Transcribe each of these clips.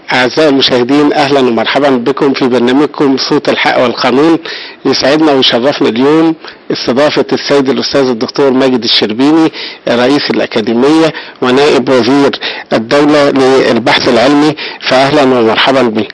أعزائي المشاهدين أهلا ومرحبا بكم في برنامجكم صوت الحق والقانون يسعدنا ويشرفنا اليوم استضافة السيد الأستاذ الدكتور ماجد الشربيني رئيس الأكاديمية ونائب وزير الدولة للبحث العلمي فأهلا ومرحبا به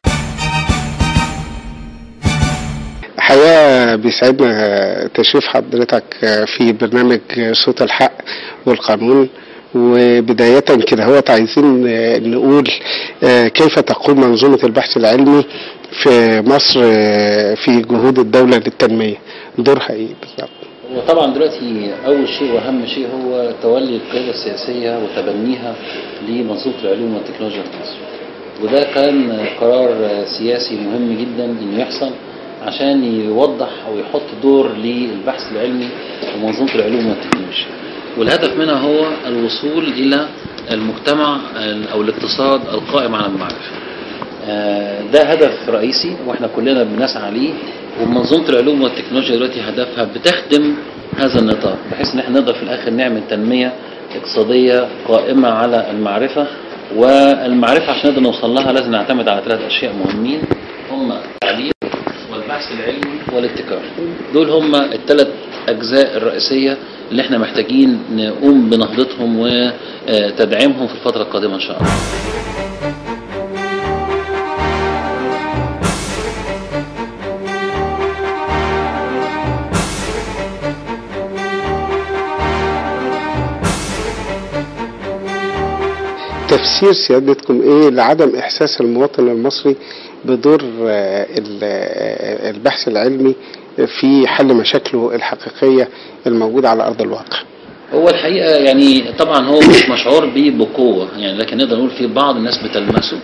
حقيقة بيسعدنا تشريف حضرتك في برنامج صوت الحق والقانون وبداية كده هو عايزين نقول كيف تقوم منظومة البحث العلمي في مصر في جهود الدولة للتنمية دورها ايه بالظبط؟ وطبعا دلوقتي اول شيء واهم شيء هو تولي القياده السياسيه وتبنيها لمنظومه العلوم والتكنولوجيا في مصر. وده كان قرار سياسي مهم جدا انه يحصل عشان يوضح او يحط دور للبحث العلمي ومنظومه العلوم والتكنولوجيا. والهدف منها هو الوصول الى المجتمع او الاقتصاد القائم على المعرفه. ده هدف رئيسي واحنا كلنا بنسعى ليه ومنظومه العلوم والتكنولوجيا دلوقتي هدفها بتخدم هذا النطاق بحيث ان احنا نقدر في الاخر نعمل تنميه اقتصاديه قائمه على المعرفه والمعرفه عشان نقدر نوصل لها لازم نعتمد على ثلاث اشياء مهمين هم التعليم والبحث العلمي والابتكار دول هم الثلاث اجزاء الرئيسيه اللي احنا محتاجين نقوم بنهضتهم وتدعيمهم في الفتره القادمه ان شاء الله تفسير سيادتكم ايه لعدم احساس المواطن المصري بدور البحث العلمي في حل مشاكله الحقيقية الموجودة على ارض الواقع هو الحقيقة يعني طبعا هو مش مشعور بيه بقوة يعني لكن نقدر نقول في بعض الناس بتلمسه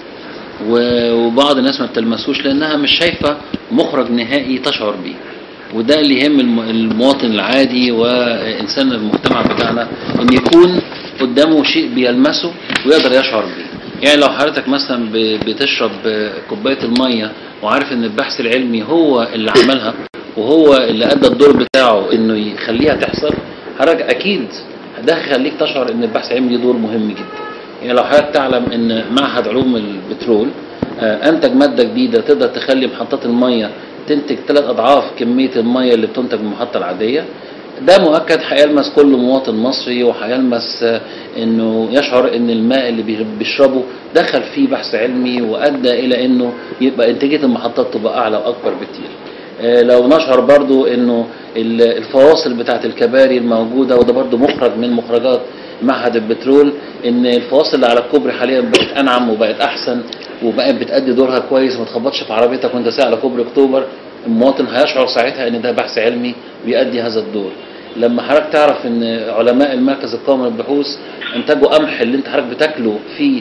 وبعض الناس ما بتلمسوش لانها مش شايفة مخرج نهائي تشعر بيه وده اللي يهم المواطن العادي وانسان المجتمع بتاعنا ان يكون قدامه شيء بيلمسه ويقدر يشعر بيه يعني لو حضرتك مثلا بتشرب كوبايه الميه وعارف ان البحث العلمي هو اللي عملها وهو اللي ادى الدور بتاعه انه يخليها تحصل حضرتك اكيد ده هيخليك تشعر ان البحث العلمي ليه دور مهم جدا يعني لو حضرتك تعلم ان معهد علوم البترول انتج ماده جديده تقدر تخلي محطات الميه تنتج ثلاث اضعاف كميه الميه اللي بتنتج من المحطه العاديه ده مؤكد هيلمس كل مواطن مصري وهيلمس انه يشعر ان الماء اللي بيشربه دخل فيه بحث علمي وادى الى انه يبقى انتاجيه المحطات تبقى اعلى واكبر بكتير. لو نشعر برضو انه الفواصل بتاعت الكباري الموجوده وده برضو مخرج من مخرجات معهد البترول ان الفواصل اللي على الكوبري حاليا بقت انعم وبقت احسن وبقت بتأدي دورها كويس وما تخبطش في عربيتك وانت سايق على كوبري اكتوبر المواطن هيشعر ساعتها ان ده بحث علمي بيؤدي هذا الدور. لما حضرتك تعرف ان علماء المركز القومي للبحوث انتجوا قمح اللي انت حضرتك بتاكله في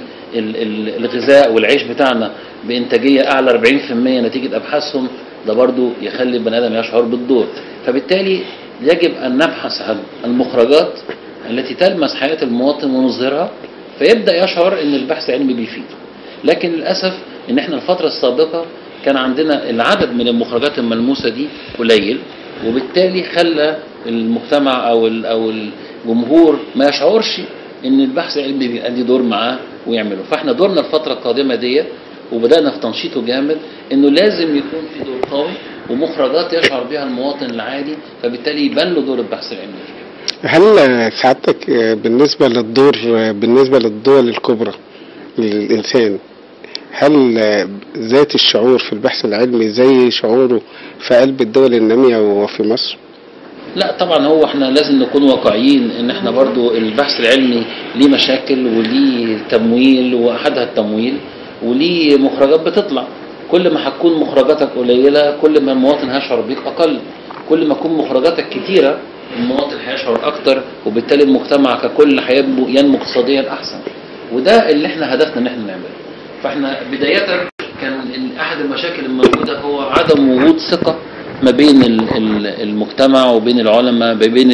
الغذاء والعيش بتاعنا بانتاجيه اعلى 40% نتيجه ابحاثهم ده برضو يخلي البني ادم يشعر بالدور فبالتالي يجب ان نبحث عن المخرجات التي تلمس حياه المواطن ونظهرها فيبدا يشعر ان البحث العلمي بيفيده لكن للاسف ان احنا الفتره السابقه كان عندنا العدد من المخرجات الملموسه دي قليل وبالتالي خلى المجتمع او او الجمهور ما يشعرش ان البحث العلمي بيأدي دور معاه ويعمله فاحنا دورنا الفتره القادمه ديت وبدانا في تنشيطه جامد انه لازم يكون في دور قوي ومخرجات يشعر بها المواطن العادي فبالتالي يبان له دور البحث العلمي هل سعادتك بالنسبه للدور بالنسبه للدول الكبرى للانسان هل ذات الشعور في البحث العلمي زي شعوره في قلب الدول النامية وفي مصر؟ لا طبعا هو احنا لازم نكون واقعيين ان احنا برضو البحث العلمي ليه مشاكل وليه تمويل واحدها التمويل وليه مخرجات بتطلع كل ما هتكون مخرجاتك قليله كل ما المواطن هيشعر بيك اقل كل ما تكون مخرجاتك كتيره المواطن هيشعر اكتر وبالتالي المجتمع ككل هينمو اقتصاديا احسن وده اللي احنا هدفنا ان احنا نعمله فاحنا بدايه كان احد المشاكل الموجوده هو عدم وجود ثقه ما بين المجتمع وبين العلماء ما بين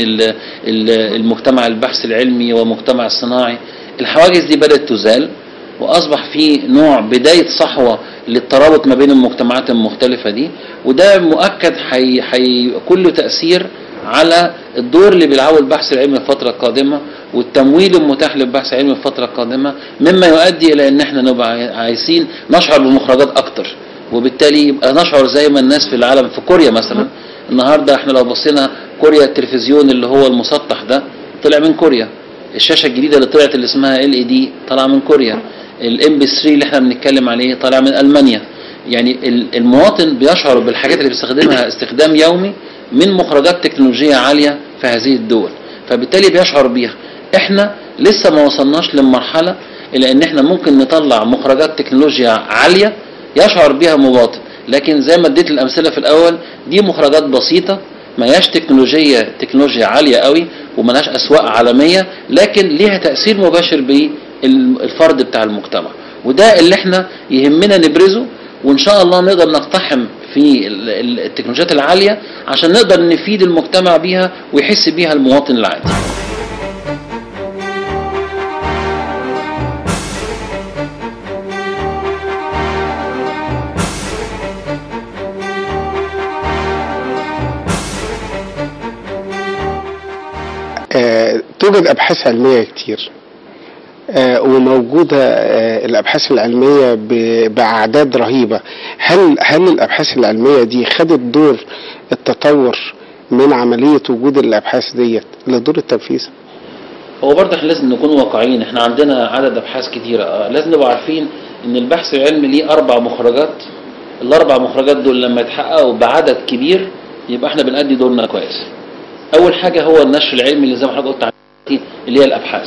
المجتمع البحث العلمي ومجتمع الصناعي الحواجز دي بدات تزال واصبح في نوع بدايه صحوه للترابط ما بين المجتمعات المختلفه دي وده مؤكد حي حي كله تاثير على الدور اللي بيلعبه البحث العلمي في الفتره القادمه والتمويل المتاح للبحث العلمي في الفتره القادمه مما يؤدي الى ان احنا نبقى عايزين نشعر بمخرجات اكتر وبالتالي يبقى نشعر زي ما الناس في العالم في كوريا مثلا النهارده احنا لو بصينا كوريا التلفزيون اللي هو المسطح ده طلع من كوريا الشاشه الجديده اللي طلعت اللي اسمها ال اي دي طالعه من كوريا الام بي 3 اللي احنا بنتكلم عليه طالع من المانيا يعني ال- المواطن بيشعر بالحاجات اللي بيستخدمها استخدام يومي من مخرجات تكنولوجيه عاليه في هذه الدول فبالتالي بيشعر بيها احنا لسه ما وصلناش للمرحله الى ان احنا ممكن نطلع مخرجات تكنولوجيا عاليه يشعر بيها مواطن لكن زي ما اديت الامثله في الاول دي مخرجات بسيطه ما هياش تكنولوجيا تكنولوجيا عاليه قوي وملهاش اسواق عالميه لكن ليها تاثير مباشر بالفرد بتاع المجتمع وده اللي احنا يهمنا نبرزه وان شاء الله نقدر نقتحم في ال- ال- التكنولوجيات العاليه عشان نقدر نفيد المجتمع بيها ويحس بيها المواطن العادي آه، توجد ابحاث علميه كتير آه، وموجوده آه، الابحاث العلميه ب- باعداد رهيبه هل هل الابحاث العلميه دي خدت دور التطور من عمليه وجود الابحاث ديت لدور التنفيذ هو برضه احنا لازم نكون واقعيين احنا عندنا عدد ابحاث كتيره اه لازم نبقى عارفين ان البحث العلمي ليه اربع مخرجات الاربع مخرجات دول لما يتحققوا بعدد كبير يبقى احنا بنأدي دورنا كويس اول حاجه هو النشر العلمي اللي زي ما حضرتك قلت عليه اللي هي الابحاث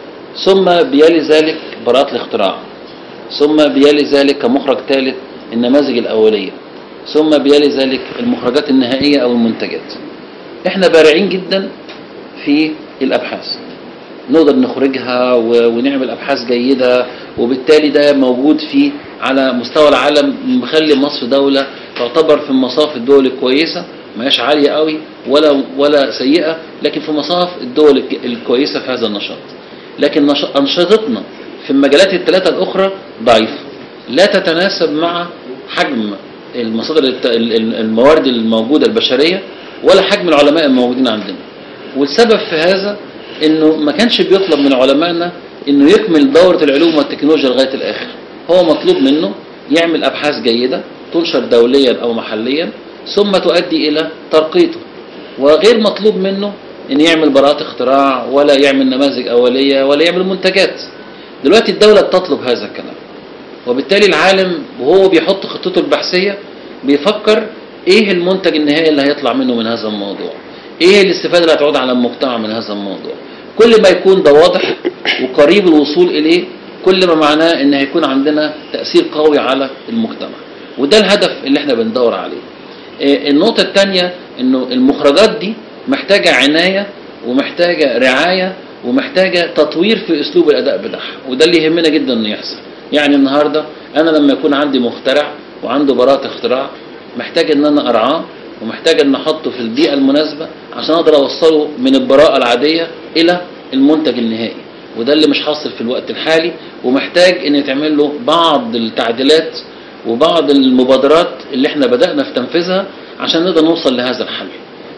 ثم بيلي ذلك براءة الاختراع ثم بيلي ذلك كمخرج ثالث النماذج الاوليه ثم بيلي ذلك المخرجات النهائيه او المنتجات احنا بارعين جدا في الابحاث نقدر نخرجها و- ونعمل ابحاث جيده وبالتالي ده موجود في على مستوى العالم مخلي مصر دوله تعتبر في مصاف الدول الكويسه ما هياش عاليه قوي ولا ولا سيئه لكن في مصاف الدول الك- الكويسه في هذا النشاط لكن نش- انشطتنا في المجالات الثلاثه الاخرى ضعيفه لا تتناسب مع حجم المصادر الت- ال- ال- الموارد الموجوده البشريه ولا حجم العلماء الموجودين عندنا والسبب في هذا انه ما كانش بيطلب من علمائنا انه يكمل دورة العلوم والتكنولوجيا لغاية الاخر هو مطلوب منه يعمل ابحاث جيدة تنشر دوليا او محليا ثم تؤدي الى ترقيته وغير مطلوب منه ان يعمل براءات اختراع ولا يعمل نماذج اولية ولا يعمل منتجات دلوقتي الدولة بتطلب هذا الكلام وبالتالي العالم وهو بيحط خطته البحثية بيفكر ايه المنتج النهائي اللي هيطلع منه من هذا الموضوع ايه الاستفادة اللي هتعود على المجتمع من هذا الموضوع كل ما يكون ده واضح وقريب الوصول اليه كل ما معناه ان هيكون عندنا تأثير قوي على المجتمع وده الهدف اللي احنا بندور عليه إيه، النقطة الثانية انه المخرجات دي محتاجة عناية ومحتاجة رعاية ومحتاجة تطوير في اسلوب الاداء بتاعها وده اللي يهمنا جدا انه يحصل يعني النهاردة انا لما يكون عندي مخترع وعنده براءة اختراع محتاج ان انا ارعاه ومحتاج ان احطه في البيئة المناسبة عشان اقدر اوصله من البراءة العادية الى المنتج النهائي وده اللي مش حاصل في الوقت الحالي ومحتاج ان يتعمل له بعض التعديلات وبعض المبادرات اللي احنا بدأنا في تنفيذها عشان نقدر نوصل لهذا الحل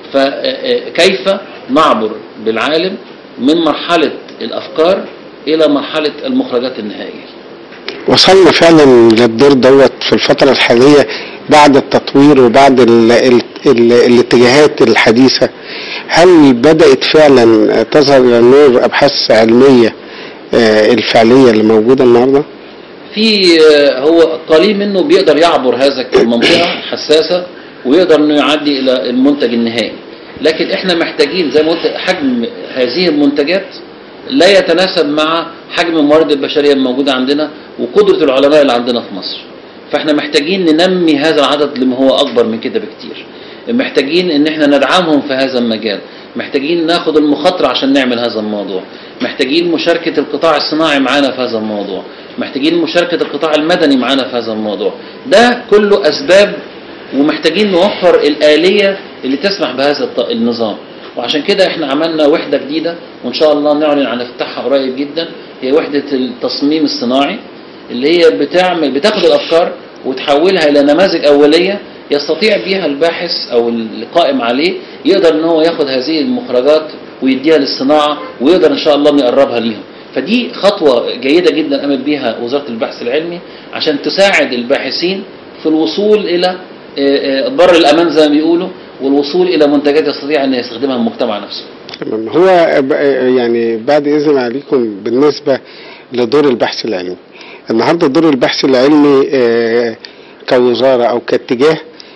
فكيف نعبر بالعالم من مرحلة الأفكار إلى مرحلة المخرجات النهائية وصلنا فعلا للدور دوت في الفترة الحالية بعد التطوير وبعد ال ال ال الاتجاهات الحديثة هل بدأت فعلا تظهر للنور أبحاث علمية آه، الفعلية اللي موجودة النهاردة؟ في آه، هو قليل منه بيقدر يعبر هذا المنطقة حساسة ويقدر انه يعدي الى المنتج النهائي لكن احنا محتاجين زي ما قلت حجم هذه المنتجات لا يتناسب مع حجم الموارد البشرية الموجودة عندنا وقدرة العلماء اللي عندنا في مصر فاحنا محتاجين ننمي هذا العدد لما هو اكبر من كده بكتير محتاجين ان احنا ندعمهم في هذا المجال محتاجين ناخد المخاطرة عشان نعمل هذا الموضوع محتاجين مشاركة القطاع الصناعي معانا في هذا الموضوع محتاجين مشاركة القطاع المدني معانا في هذا الموضوع ده كله أسباب ومحتاجين نوفر الآلية اللي تسمح بهذا الط- النظام وعشان كده احنا عملنا وحدة جديدة وان شاء الله نعلن عن افتتاحها قريب جدا هي وحدة التصميم الصناعي اللي هي بتعمل بتاخد الافكار وتحولها الى نماذج اوليه يستطيع بيها الباحث او القائم عليه يقدر ان هو ياخد هذه المخرجات ويديها للصناعه ويقدر ان شاء الله انه يقربها ليهم فدي خطوه جيده جدا قامت بيها وزاره البحث العلمي عشان تساعد الباحثين في الوصول الى آه، آه، بر الامان زي ما بيقولوا والوصول الى منتجات يستطيع ان يستخدمها المجتمع نفسه تمام هو ب- يعني بعد اذن عليكم بالنسبه لدور البحث العلمي النهارده دور البحث العلمي آه، كوزاره او كاتجاه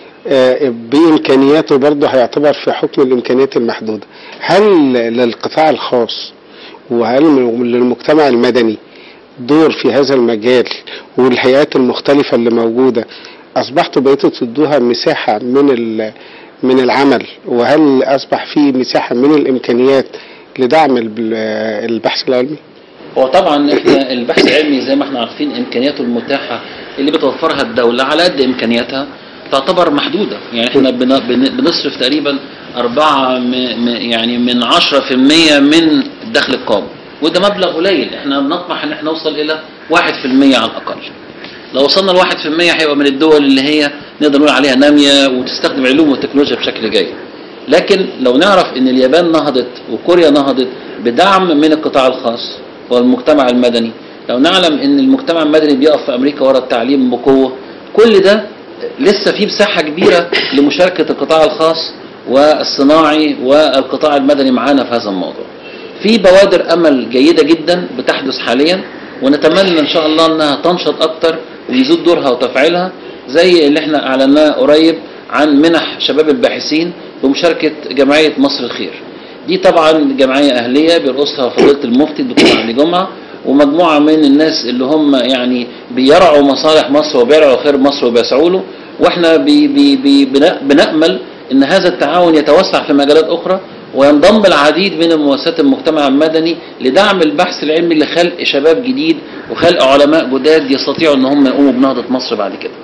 آه، بامكانياته برضه هيعتبر في حكم الامكانيات المحدوده هل للقطاع الخاص وهل للمجتمع المدني دور في هذا المجال والهيئات المختلفة اللي موجودة أصبحتوا بقيتوا تدوها مساحة من ال- من العمل وهل أصبح في مساحة من الإمكانيات لدعم ال- البحث العلمي؟ هو طبعا احنا البحث العلمي زي ما احنا عارفين امكانياته المتاحه اللي بتوفرها الدوله على قد امكانياتها تعتبر محدوده يعني احنا بن- بن- بنصرف تقريبا أربعة م- م- يعني من 10% من الدخل القومي وده مبلغ قليل احنا بنطمح ان احنا نوصل الى 1% على الاقل لو وصلنا ل 1% هيبقى من الدول اللي هي نقدر نقول عليها ناميه وتستخدم علوم والتكنولوجيا بشكل جيد لكن لو نعرف ان اليابان نهضت وكوريا نهضت بدعم من القطاع الخاص والمجتمع المدني لو نعلم ان المجتمع المدني بيقف في امريكا ورا التعليم بقوه كل ده لسه في مساحه كبيره لمشاركه القطاع الخاص والصناعي والقطاع المدني معانا في هذا الموضوع في بوادر امل جيده جدا بتحدث حاليا ونتمنى ان شاء الله انها تنشط اكتر ويزيد دورها وتفعيلها زي اللي احنا اعلناه قريب عن منح شباب الباحثين بمشاركه جمعيه مصر الخير دي طبعا جمعيه اهليه بيرقصها فضيله المفتي الدكتور علي جمعه ومجموعه من الناس اللي هم يعني بيرعوا مصالح مصر وبيرعوا خير مصر وبيسعوا له واحنا بي بي بي بن- بنامل ان هذا التعاون يتوسع في مجالات اخرى وينضم العديد من مؤسسات المجتمع المدني لدعم البحث العلمي لخلق شباب جديد وخلق علماء جداد يستطيعوا ان هم يقوموا بنهضه مصر بعد كده.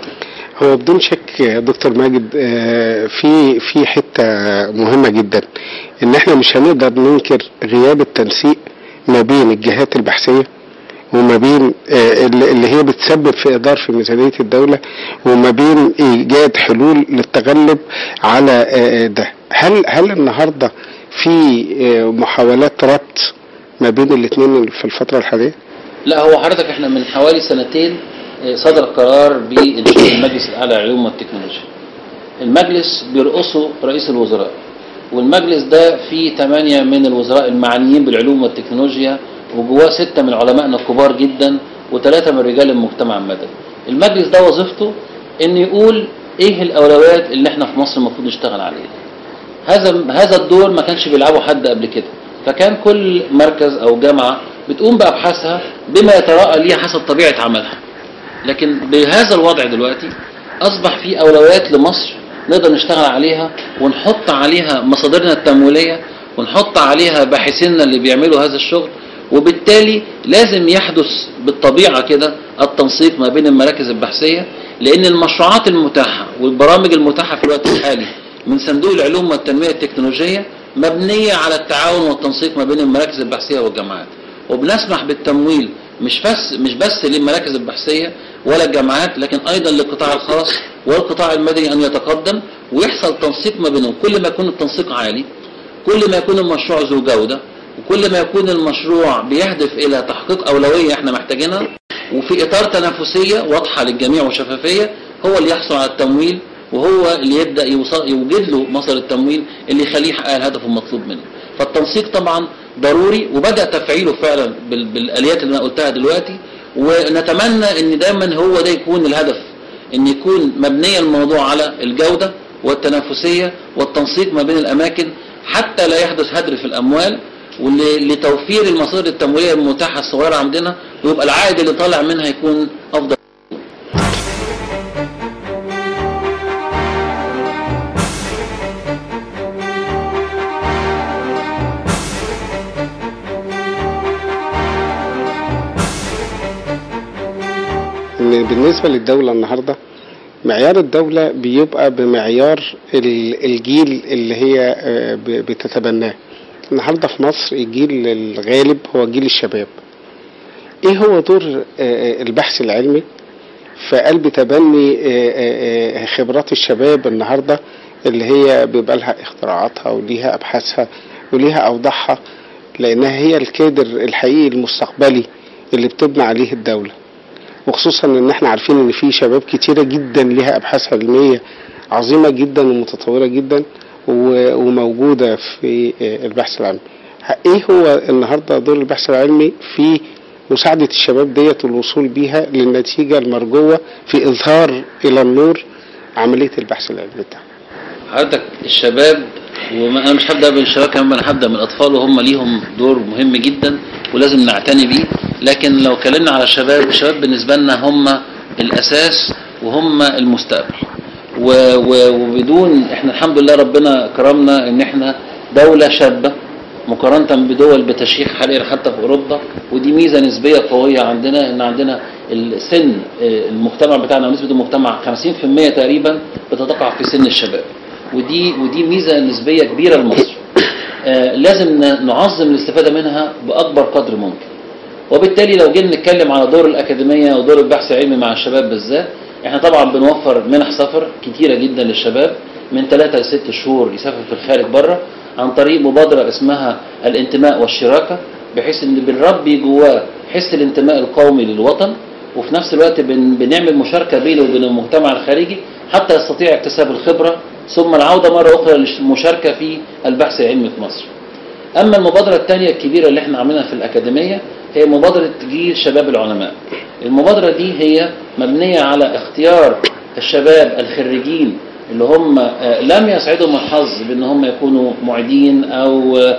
هو بدون شك يا دكتور ماجد آه، في في حته مهمه جدا ان احنا مش هنقدر ننكر غياب التنسيق ما بين الجهات البحثيه وما بين آه، اللي اللي هي بتسبب في اضار في ميزانيه الدوله وما بين ايجاد حلول للتغلب على آه، ده هل هل النهارده في آه، محاولات ربط ما بين الاثنين في الفتره الحاليه؟ لا هو حضرتك احنا من حوالي سنتين اه، صدر قرار بانشاء المجلس الاعلى للعلوم والتكنولوجيا. المجلس بيرقصه رئيس الوزراء والمجلس ده فيه ثمانية من الوزراء المعنيين بالعلوم والتكنولوجيا وجواه ستة من علمائنا الكبار جدا وثلاثة من رجال المجتمع المدني. المجلس ده وظيفته ان يقول ايه الاولويات اللي احنا في مصر المفروض نشتغل عليها. هذا هذا الدور ما كانش بيلعبه حد قبل كده فكان كل مركز او جامعه بتقوم بابحاثها بما يتراءى ليها حسب طبيعه عملها لكن بهذا الوضع دلوقتي اصبح في اولويات لمصر نقدر نشتغل عليها ونحط عليها مصادرنا التمويليه ونحط عليها باحثيننا اللي بيعملوا هذا الشغل وبالتالي لازم يحدث بالطبيعه كده التنسيق ما بين المراكز البحثيه لان المشروعات المتاحه والبرامج المتاحه في الوقت الحالي من صندوق العلوم والتنميه التكنولوجيه مبنيه على التعاون والتنسيق ما بين المراكز البحثيه والجامعات وبنسمح بالتمويل مش بس مش بس للمراكز البحثيه ولا الجامعات لكن ايضا للقطاع الخاص والقطاع المدني ان يتقدم ويحصل تنسيق ما بينهم كل ما يكون التنسيق عالي كل ما يكون المشروع ذو جوده وكل ما يكون المشروع بيهدف الى تحقيق اولويه احنا محتاجينها وفي اطار تنافسيه واضحه للجميع وشفافيه هو اللي يحصل على التمويل وهو اللي يبدا يوصل يوجد له مصدر التمويل اللي يخليه يحقق الهدف المطلوب منه فالتنسيق طبعا ضروري وبدا تفعيله فعلا بال- بالاليات اللي انا قلتها دلوقتي ونتمنى ان دايما هو ده يكون الهدف ان يكون مبني الموضوع على الجوده والتنافسيه والتنسيق ما بين الاماكن حتى لا يحدث هدر في الاموال ولتوفير المصادر التمويليه المتاحه الصغيره عندنا ويبقى العائد اللي طالع منها يكون افضل ان بالنسبه للدوله النهارده معيار الدوله بيبقى بمعيار ال- الجيل اللي هي آه، ب- بتتبناه النهارده في مصر الجيل الغالب هو جيل الشباب ايه هو دور آه، البحث العلمي في قلب تبني آه، آه، آه، خبرات الشباب النهارده اللي هي بيبقى لها اختراعاتها وليها ابحاثها وليها اوضاعها لانها هي الكادر الحقيقي المستقبلي اللي بتبنى عليه الدوله وخصوصا ان احنا عارفين ان في شباب كتيره جدا ليها ابحاث علميه عظيمه جدا ومتطوره جدا و- وموجوده في آه، البحث العلمي ه- ايه هو النهارده دور البحث العلمي في مساعده الشباب ديت والوصول بيها للنتيجه المرجوه في اظهار الى النور عمليه البحث العلمي بتاعها حضرتك الشباب وما انا مش هبدا بالشباب كمان انا هبدا من الاطفال وهم ليهم دور مهم جدا ولازم نعتني بيه لكن لو اتكلمنا على الشباب الشباب بالنسبه لنا هم الاساس وهم المستقبل و و وبدون احنا الحمد لله ربنا كرمنا ان احنا دوله شابه مقارنة بدول بتشيخ حاليا حتى في أوروبا ودي ميزة نسبية قوية عندنا إن عندنا السن آه، المجتمع بتاعنا ونسبة المجتمع 50% تقريبا بتتقع في سن الشباب ودي ودي ميزة نسبية كبيرة لمصر آه، لازم ن- نعظم الاستفادة منها بأكبر قدر ممكن وبالتالي لو جينا نتكلم على دور الأكاديمية ودور البحث العلمي مع الشباب بالذات احنا طبعا بنوفر منح سفر كتيرة جدا للشباب من 3 ل 6 شهور يسافر في الخارج بره عن طريق مبادرة اسمها الانتماء والشراكة بحيث ان بنربي جواه حس الانتماء القومي للوطن وفي نفس الوقت بن بنعمل مشاركة بينه وبين المجتمع الخارجي حتى يستطيع اكتساب الخبرة ثم العودة مرة أخرى للمشاركة في البحث العلمي في مصر اما المبادره الثانيه الكبيره اللي احنا عاملينها في الاكاديميه هي مبادره جيل شباب العلماء المبادره دي هي مبنيه على اختيار الشباب الخريجين اللي هم آه، لم يسعدهم الحظ بان هم يكونوا معيدين او آه،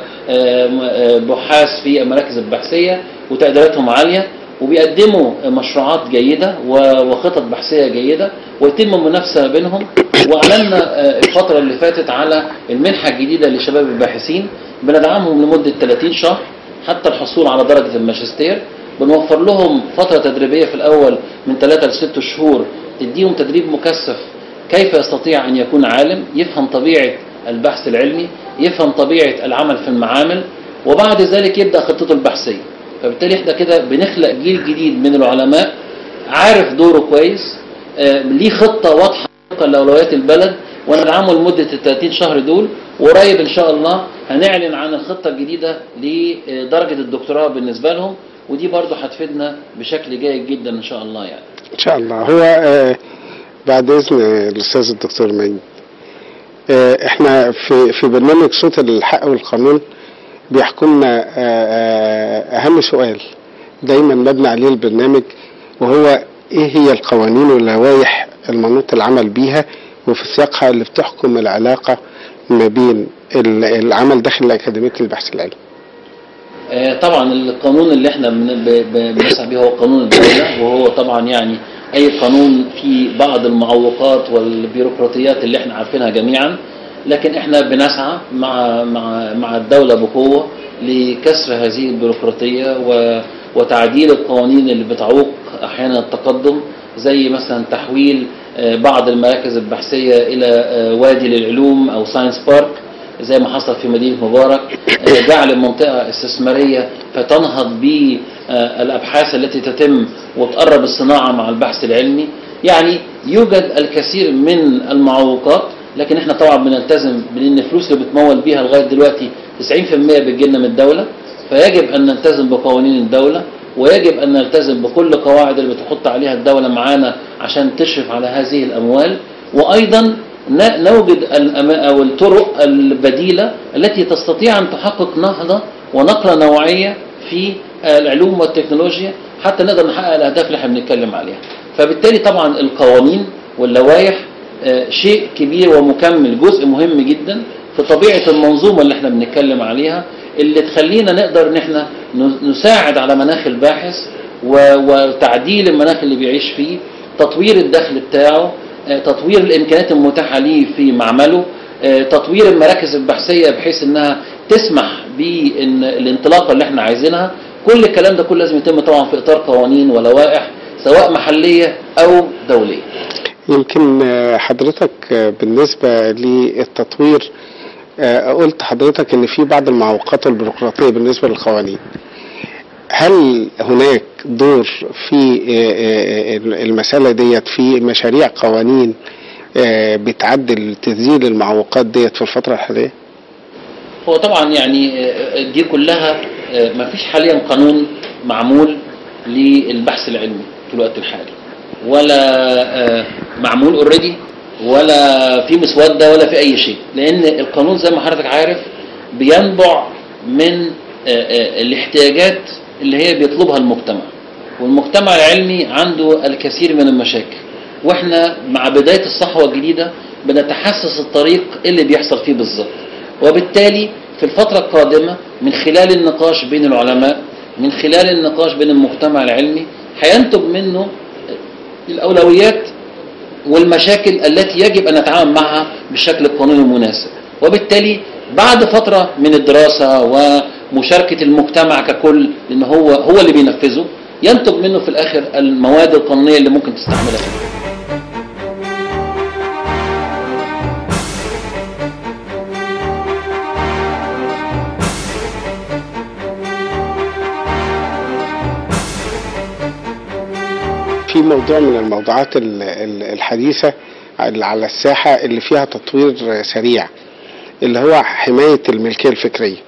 آه، بحاث في المراكز البحثيه وتقديراتهم عاليه وبيقدموا مشروعات جيدة و- وخطط بحثية جيدة ويتم منافسة بينهم وأعلنا آه، الفترة اللي فاتت على المنحة الجديدة لشباب الباحثين بندعمهم لمدة 30 شهر حتى الحصول على درجة الماجستير بنوفر لهم فترة تدريبية في الأول من 3 ل 6 شهور تديهم تدريب مكثف كيف يستطيع أن يكون عالم يفهم طبيعة البحث العلمي يفهم طبيعة العمل في المعامل وبعد ذلك يبدأ خطته البحثية فبالتالي احنا كده بنخلق جيل جديد من العلماء عارف دوره كويس آه، ليه خطة واضحة طبقا لأولويات البلد وندعمه لمدة ال 30 شهر دول وقريب إن شاء الله هنعلن عن الخطة الجديدة لدرجة الدكتوراه بالنسبة لهم ودي برضه هتفيدنا بشكل جيد جدا إن شاء الله يعني ان شاء الله هو آه، بعد اذن الاستاذ الدكتور مجد آه، احنا في في برنامج صوت الحق والقانون بيحكمنا آه، آه، اهم سؤال دايما مبني عليه البرنامج وهو ايه هي القوانين واللوائح المنوط العمل بيها وفي سياقها اللي بتحكم العلاقه ما بين ال- العمل داخل الاكاديميه البحث العلمي آه، طبعا القانون اللي احنا بن- ب- ب- بنسعى بيه هو قانون الدولة وهو طبعا يعني أي قانون فيه بعض المعوقات والبيروقراطيات اللي احنا عارفينها جميعا لكن احنا بنسعى مع مع مع الدولة بقوة لكسر هذه البيروقراطية و- وتعديل القوانين اللي بتعوق أحيانا التقدم زي مثلا تحويل آه، بعض المراكز البحثية إلى آه، وادي للعلوم أو ساينس بارك زي ما حصل في مدينة مبارك آه، جعل منطقة استثمارية فتنهض بالأبحاث التي تتم وتقرب الصناعة مع البحث العلمي يعني يوجد الكثير من المعوقات لكن احنا طبعا بنلتزم بان الفلوس اللي بتمول بيها لغايه دلوقتي 90% بتجيلنا من الدوله فيجب ان نلتزم بقوانين الدوله ويجب ان نلتزم بكل قواعد اللي بتحط عليها الدوله معانا عشان تشرف على هذه الاموال وايضا ن- نوجد الأما- او الطرق البديله التي تستطيع ان تحقق نهضه ونقله نوعيه في العلوم والتكنولوجيا حتى نقدر نحقق الاهداف اللي احنا بنتكلم عليها فبالتالي طبعا القوانين واللوائح آه، شيء كبير ومكمل جزء مهم جدا في طبيعه المنظومه اللي احنا بنتكلم عليها اللي تخلينا نقدر ان احنا ن- نساعد على مناخ الباحث و- وتعديل المناخ اللي بيعيش فيه تطوير الدخل بتاعه آه، تطوير الامكانيات المتاحه ليه في معمله آه، تطوير المراكز البحثيه بحيث انها تسمح بالانطلاقه اللي احنا عايزينها كل الكلام ده كله لازم يتم طبعا في اطار قوانين ولوائح سواء محليه او دوليه يمكن آه، حضرتك آه، بالنسبة للتطوير آه، قلت حضرتك ان في بعض المعوقات البيروقراطية بالنسبة للقوانين هل هناك دور في آه، آه، المسألة ديت في مشاريع قوانين آه، بتعدل تسجيل المعوقات ديت في الفترة الحالية؟ هو طبعا يعني آه، دي كلها ما فيش حاليا قانون معمول للبحث العلمي في الوقت الحالي ولا آه، معمول اوريدي ولا في مسوده ولا في اي شيء لان القانون زي ما حضرتك عارف بينبع من آه، آه، الاحتياجات اللي هي بيطلبها المجتمع والمجتمع العلمي عنده الكثير من المشاكل واحنا مع بدايه الصحوه الجديده بنتحسس الطريق اللي بيحصل فيه بالظبط وبالتالي في الفتره القادمه من خلال النقاش بين العلماء من خلال النقاش بين المجتمع العلمي هينتج منه الاولويات والمشاكل التي يجب ان نتعامل معها بالشكل القانوني المناسب وبالتالي بعد فتره من الدراسه ومشاركه المجتمع ككل لان هو هو اللي بينفذه ينتج منه في الاخر المواد القانونيه اللي ممكن تستعملها فيه في موضوع من الموضوعات ال- ال- الحديثة اللي على الساحة اللي فيها تطوير سريع اللي هو حماية الملكية الفكرية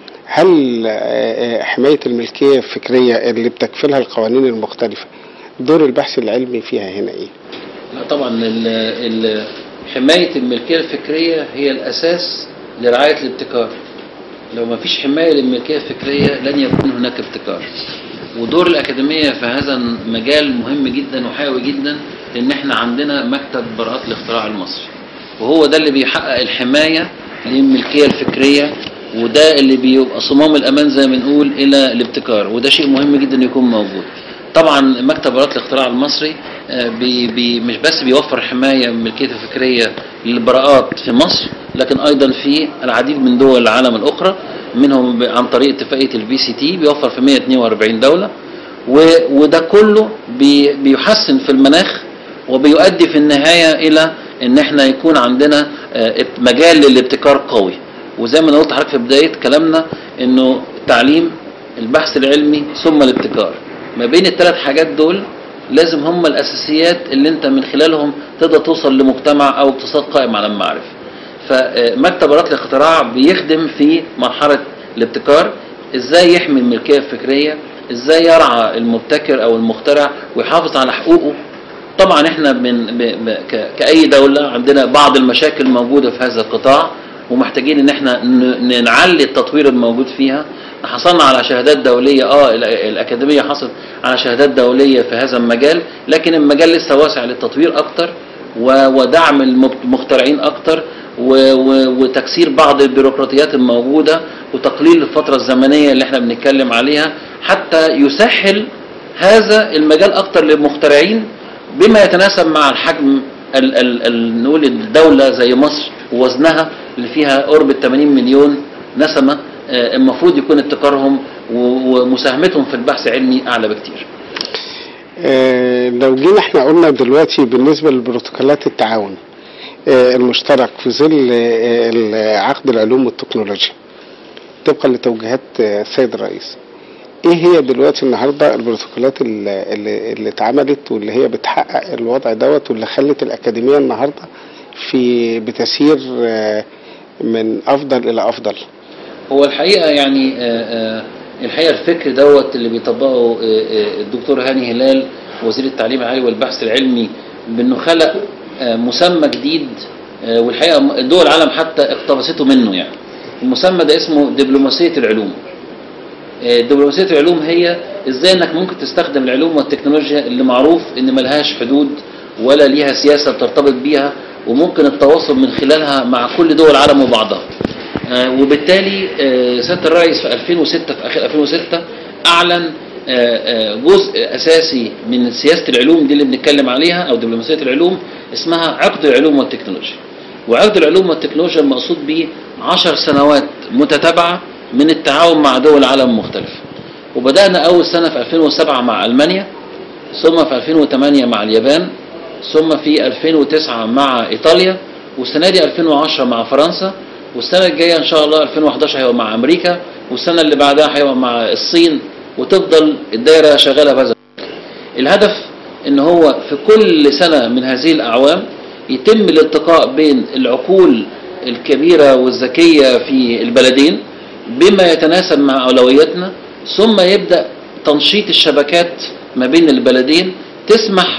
هل آه، آه، حماية الملكية الفكرية اللي بتكفلها القوانين المختلفة دور البحث العلمي فيها هنا ايه؟ لا طبعا ال ال حماية الملكية الفكرية هي الأساس لرعاية الابتكار لو ما فيش حماية للملكية الفكرية لن يكون هناك ابتكار ودور الأكاديمية في هذا المجال مهم جدا وحيوي جدا لأن احنا عندنا مكتب براءات الاختراع المصري وهو ده اللي بيحقق الحماية للملكية الفكرية وده اللي بيبقى صمام الأمان زي ما بنقول إلى الابتكار وده شيء مهم جدا يكون موجود طبعا مكتب براءة الاختراع المصري آه، بي بي مش بس بيوفر حماية من الملكية الفكرية للبراءات في مصر لكن أيضا في العديد من دول العالم الأخرى منهم ب- عن طريق اتفاقية البي سي تي بيوفر في 142 دولة و- وده كله بي بيحسن في المناخ وبيؤدي في النهاية إلى إن احنا يكون عندنا آه، اب- مجال للابتكار قوي وزي ما أنا قلت لحضرتك في بداية كلامنا إنه التعليم البحث العلمي ثم الابتكار ما بين الثلاث حاجات دول لازم هم الأساسيات اللي أنت من خلالهم تقدر توصل لمجتمع أو اقتصاد قائم على المعرفة فمكتب براءة الاختراع بيخدم في مرحلة الابتكار ازاي يحمي الملكية الفكرية ازاي يرعى المبتكر او المخترع ويحافظ على حقوقه طبعا احنا من ب ب ك- كأي دولة عندنا بعض المشاكل موجودة في هذا القطاع ومحتاجين ان احنا ن- نعلي التطوير الموجود فيها حصلنا على شهادات دولية اه ال- الأكاديمية حصلت على شهادات دولية في هذا المجال لكن المجال لسه واسع للتطوير أكتر و- ودعم المخترعين أكتر و- و- وتكسير بعض البيروقراطيات الموجودة وتقليل الفترة الزمنية اللي احنا بنتكلم عليها حتى يسهل هذا المجال أكتر للمخترعين بما يتناسب مع الحجم ال ال ال نقول الدولة زي مصر ووزنها اللي فيها قرب ال 80 مليون نسمة آه، المفروض يكون ابتكارهم و- ومساهمتهم في البحث العلمي أعلى بكتير آه، لو جينا احنا قلنا دلوقتي بالنسبة لبروتوكولات التعاون آه، المشترك في ظل آه، ال- عقد العلوم والتكنولوجيا طبقا لتوجيهات آه، السيد الرئيس ايه هي دلوقتي النهارده البروتوكولات اللي, اللي اللي اتعملت واللي هي بتحقق الوضع دوت واللي خلت الاكاديميه النهارده في بتسير آه، من افضل الى افضل هو الحقيقة يعني آه، آه، الحقيقة الفكر دوت اللي بيطبقه آه، آه، الدكتور هاني هلال وزير التعليم العالي والبحث العلمي بأنه خلق آه، مسمى جديد آه، والحقيقة دول العالم حتى اقتبسته منه يعني المسمى ده اسمه دبلوماسية العلوم آه، دبلوماسية العلوم هي ازاي انك ممكن تستخدم العلوم والتكنولوجيا اللي معروف ان ملهاش حدود ولا ليها سياسة بترتبط بيها وممكن التواصل من خلالها مع كل دول العالم وبعضها آه، وبالتالي آه، سيادة الرئيس في 2006 في اخر 2006 اعلن آه، آه، جزء اساسي من سياسة العلوم دي اللي بنتكلم عليها او دبلوماسية العلوم اسمها عقد العلوم والتكنولوجيا وعقد العلوم والتكنولوجيا المقصود به 10 سنوات متتابعة من التعاون مع دول عالم مختلفة وبدأنا أول سنة في 2007 مع ألمانيا ثم في 2008 مع اليابان ثم في 2009 مع إيطاليا والسنة دي 2010 مع فرنسا والسنة الجاية إن شاء الله 2011 هيبقى مع أمريكا والسنة اللي بعدها هيبقى مع الصين وتفضل الدايره شغاله بهذا الشكل. الهدف ان هو في كل سنه من هذه الاعوام يتم الالتقاء بين العقول الكبيره والذكيه في البلدين بما يتناسب مع اولوياتنا ثم يبدا تنشيط الشبكات ما بين البلدين تسمح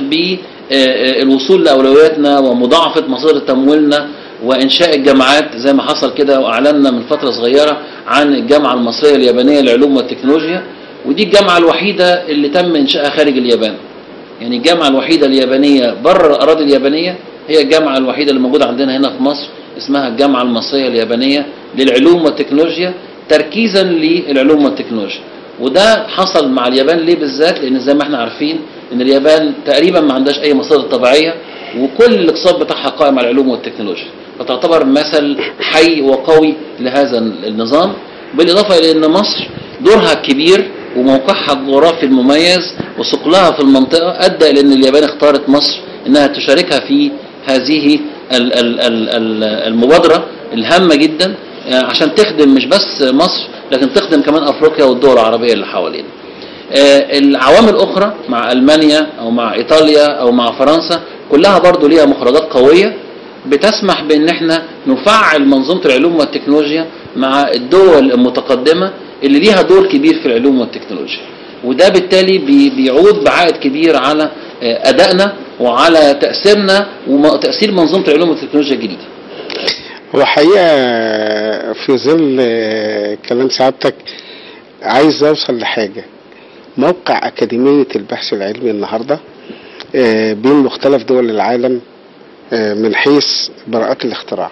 بالوصول لاولوياتنا ومضاعفه مصادر تمويلنا وانشاء الجامعات زي ما حصل كده واعلنا من فتره صغيره عن الجامعه المصريه اليابانيه للعلوم والتكنولوجيا ودي الجامعه الوحيده اللي تم انشائها خارج اليابان يعني الجامعه الوحيده اليابانيه بره الاراضي اليابانيه هي الجامعه الوحيده اللي موجوده عندنا هنا في مصر اسمها الجامعه المصريه اليابانيه للعلوم والتكنولوجيا تركيزا للعلوم والتكنولوجيا وده حصل مع اليابان ليه بالذات لان زي ما احنا عارفين ان اليابان تقريبا ما عندهاش اي مصادر طبيعيه وكل الاقتصاد بتاعها قائم على العلوم والتكنولوجيا فتعتبر مثل حي وقوي لهذا النظام بالاضافه الى ان مصر دورها الكبير وموقعها الجغرافي المميز وثقلها في المنطقه ادى الى ان اليابان اختارت مصر انها تشاركها في هذه ال- ال- ال- ال- المبادره الهامه جدا آه، عشان تخدم مش بس مصر لكن تخدم كمان افريقيا والدول العربيه اللي حوالينا. آه، العوامل الاخرى مع المانيا او مع ايطاليا او مع فرنسا كلها برضو ليها مخرجات قويه بتسمح بان احنا نفعل منظومه العلوم والتكنولوجيا مع الدول المتقدمه اللي ليها دور كبير في العلوم والتكنولوجيا وده بالتالي بي- بيعود بعائد كبير على آه، ادائنا وعلى تاثيرنا وتاثير منظومه العلوم والتكنولوجيا الجديده هو حقيقة في ظل آه، كلام سعادتك عايز اوصل لحاجة موقع أكاديمية البحث العلمي النهاردة آه، بين مختلف دول العالم آه، من حيث براءات الاختراع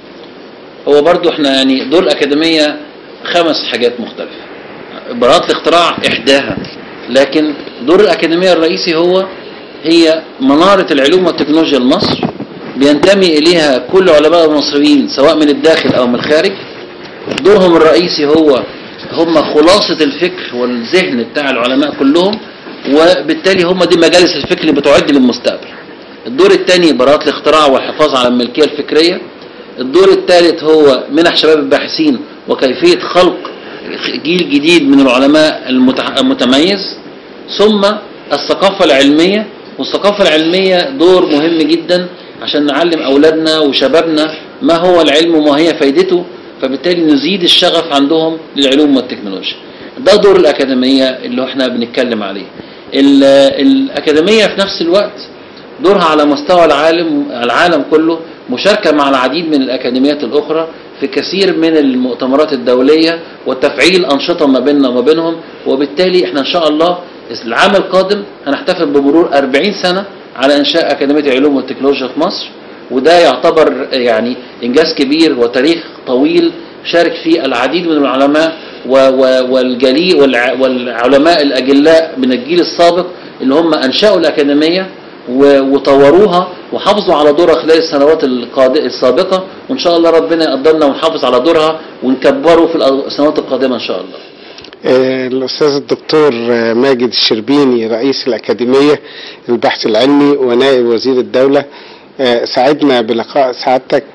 هو برضو احنا يعني دور الأكاديمية خمس حاجات مختلفة براءة الاختراع إحداها لكن دور الأكاديمية الرئيسي هو هي منارة العلوم والتكنولوجيا لمصر بينتمي إليها كل علماء المصريين سواء من الداخل أو من الخارج دورهم الرئيسي هو هم خلاصة الفكر والذهن بتاع العلماء كلهم وبالتالي هم دي مجالس الفكر اللي بتعد للمستقبل الدور الثاني براءة الاختراع والحفاظ على الملكية الفكرية الدور الثالث هو منح شباب الباحثين وكيفية خلق جيل جديد من العلماء المتع- المتميز ثم الثقافة العلمية والثقافة العلمية دور مهم جدا عشان نعلم أولادنا وشبابنا ما هو العلم وما هي فايدته فبالتالي نزيد الشغف عندهم للعلوم والتكنولوجيا ده دور الأكاديمية اللي احنا بنتكلم عليه ال- الأكاديمية في نفس الوقت دورها على مستوى العالم العالم كله مشاركة مع العديد من الأكاديميات الأخرى في كثير من المؤتمرات الدولية وتفعيل أنشطة ما بيننا وما بينهم وبالتالي احنا إن شاء الله العام القادم هنحتفل بمرور 40 سنة على إنشاء أكاديمية العلوم والتكنولوجيا في مصر وده يعتبر يعني إنجاز كبير وتاريخ طويل شارك فيه العديد من العلماء و- و- والجلي والع- والعلماء الأجلاء من الجيل السابق اللي هم أنشأوا الأكاديمية و- وطوروها وحافظوا على دورها خلال السنوات القاد- السابقة وإن شاء الله ربنا يقدرنا ونحافظ على دورها ونكبره في السنوات القادمة إن شاء الله آه، الأستاذ الدكتور آه، ماجد الشربيني رئيس الأكاديمية للبحث العلمي ونائب وزير الدولة آه، سعدنا بلقاء سعادتك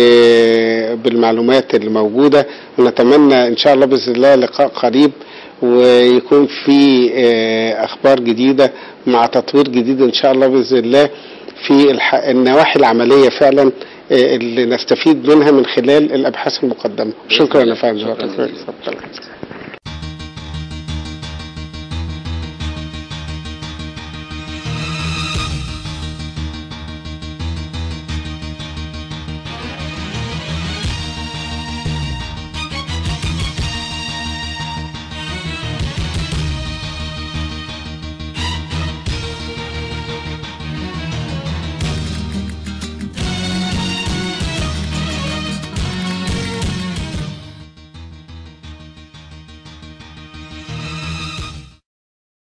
وبالمعلومات اللي موجودة ونتمنى إن شاء الله بإذن الله لقاء قريب ويكون في آه، أخبار جديدة مع تطوير جديد إن شاء الله بإذن الله في الح- النواحي العملية فعلا آه، اللي نستفيد منها من خلال الأبحاث المقدمة شكرا يا فندم شكراً جزيلاً.